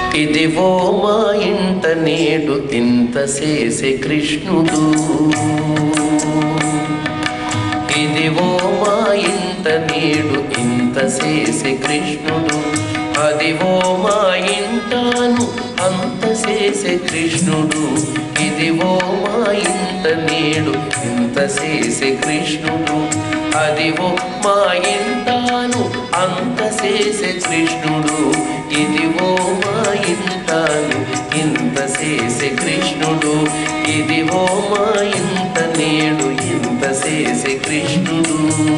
ఇదివో మా ఇంట నేడు ఇంత చేసే కృష్ణుడు ఇదివో మా ఇంట నేడు ఇంత చేసే కృష్ణుడు అదివో మా ఇంటాను అంత చేసే కృష్ణుడు ఇదివో మా ఇంట నేడు ఇంత చేసే కృష్ణుడు అదివో మా ఇంటాను అంత చేసే కృష్ణుడు ఇదివో మా ఇంటాను ఇంత చేసే కృష్ణుడు ఇదివో మా ఇంత నేడు ఇంత చేసే కృష్ణుడు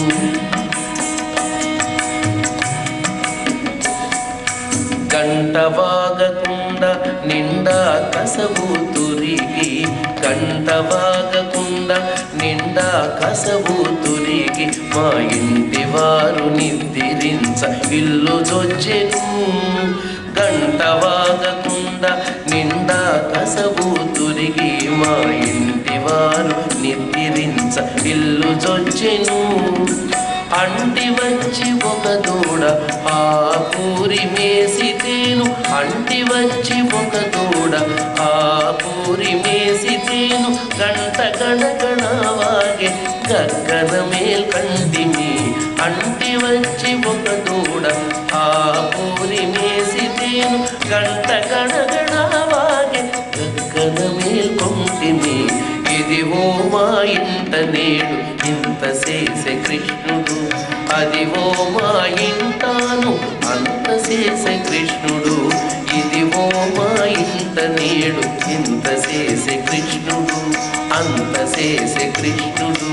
గంట వాగకుండా నిండా కసవు తురిగి గంట వాగకుండా నిండా కసవు తురిగి మా ఇంటి వారు నిద్రించ ఇల్లు జొచ్చెను గంట వాగకుండా నిండా కసవు తురిగి మా ఇంటి వారు నిద్రించ ఇల్లు జొచ్చెను అంటి వచ్చి ఒక దూడ ఆ పూరి మేసితేను అంటి వచ్చి ఒక దూడ ఆ పూరి మేసితేను గంట గణగణ వాగే గగ్గన మేల్కంటిమి అంటి వచ్చి ఒక దూడ ఆ పూరి మేసితేను గంట గణగణ వాగే గగ్గన మేల్కొంటిమి ఇదివో మా ఇంట నేడు ఇంత చేసే కృష్ణుడు అదివో మా ఇంటాను అంత చేసే కృష్ణుడు ఇదివో మా ఇంట నేడు ఇంత చేసే కృష్ణుడు అంత చేసే కృష్ణుడు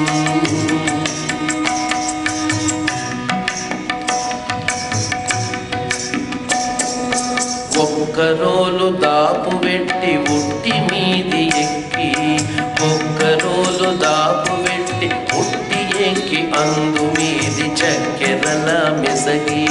ఒక్కరోలు దాపు పెట్టి ఉట్టి మీది ఎక్కి ఒక్కరోలు దాపు పెట్టి ఉట్టి ఎక్కి అందు మీది చక్కెరల మెసగి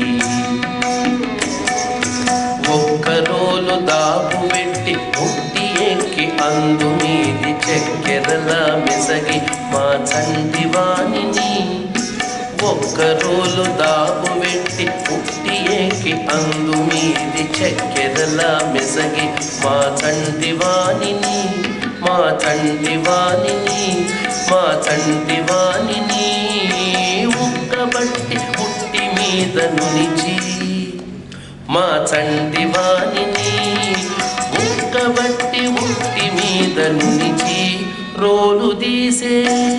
ఒక్కరోలు దాపు పెట్టి ఉట్టి ఎక్కి అందు మీది చక్కెరల మెసగి మా చంటి వాణిని ఒక్కరోలు దాపు పెట్టి పుట్టి ఏకి అందు మీది చెక్కెదల మెసగి మా చంటి వాణిని మా చంటి వాణిని మా చంటి వాణిని ఉక్కబట్టి పుట్టి మీద నునిచి మా చంటి వాణిని ఉక్కబట్టి ఉట్టి మీద నునిచి రోలు తీసే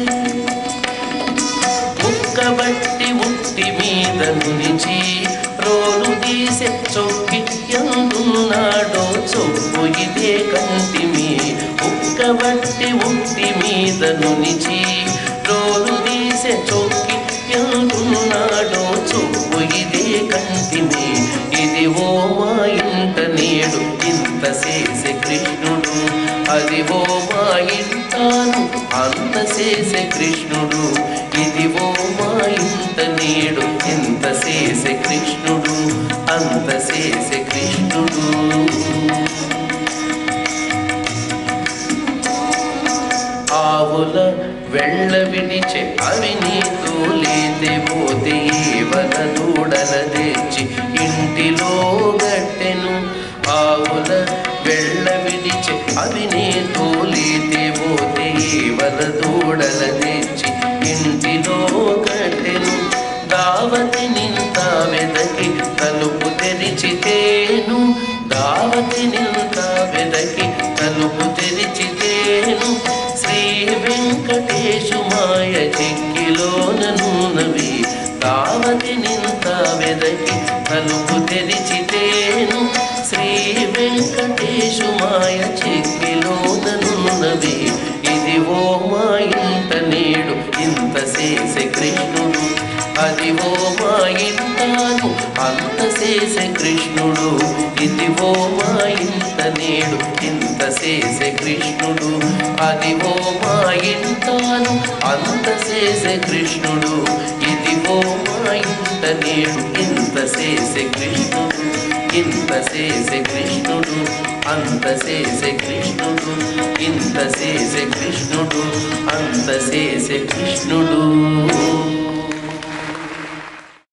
ముక్కబట్టి ఉట్టి మీద నిలిచి రోలు తీసే చొక్కి ఎందున్నాడో చొప్పు ఇదే కంటిమి ఉక్కబట్టి ఉట్టి మీద నిలిచి రోలు తీసే చొక్కి ఎందున్నాడో చొప్పు ఇదే కంటిమి ఇది ఓ మా ఇంట నేడు ఇంత చేసే కృష్ణుడు అది ఓ మా ఇంటాను అంత చేసే కృష్ణుడు ఇది ఓ మా ఇంత నేడు ఇంత చేసే కృష్ణుడు అంత చేసే కృష్ణుడు ఆవుల వెళ్ళ విడిచే అవి నీతో లేదే పోతే ఏవల దూడల తెచ్చి ఇంటిలో గట్టెను ఆవుల వెళ్ళ విడిచే అవి నీతో లేదే పోతే ఏవల దూడల తెచ్చి ఇంటిలో గట్టెను దావతి నింత వెదకి తలుపు తెరిచితేను దావతి నింత వెదకి తలుపు తెరిచితేను శ్రీ వెంకటేశు మాయ చెక్కిలోననున్నవి దావతి నింత వెదకి తలుపు తెరిచితేను శ్రీ వెంకటేశు మాయ చెక్కిలోననున్నవి ఇది ఓ మా ఇంట నేడు ఇంత చేసే కృష్ణుడు అది ఓ మా ఇంటాను అంత చేసే కృష్ణుడు ఇది ఓ మా ఇంట నేడు ఇంత చేసే కృష్ణుడు అది ఓ మా ఇంటాను అంత చేసే కృష్ణుడు ఇది ఓ మా ఇంట నేడు ఇంత చేసే కృష్ణుడు ఇంత చేసే కృష్ణుడు అంత చేసే కృష్ణుడు ఇంత చేసే కృష్ణుడు అంత చేసే కృష్ణుడు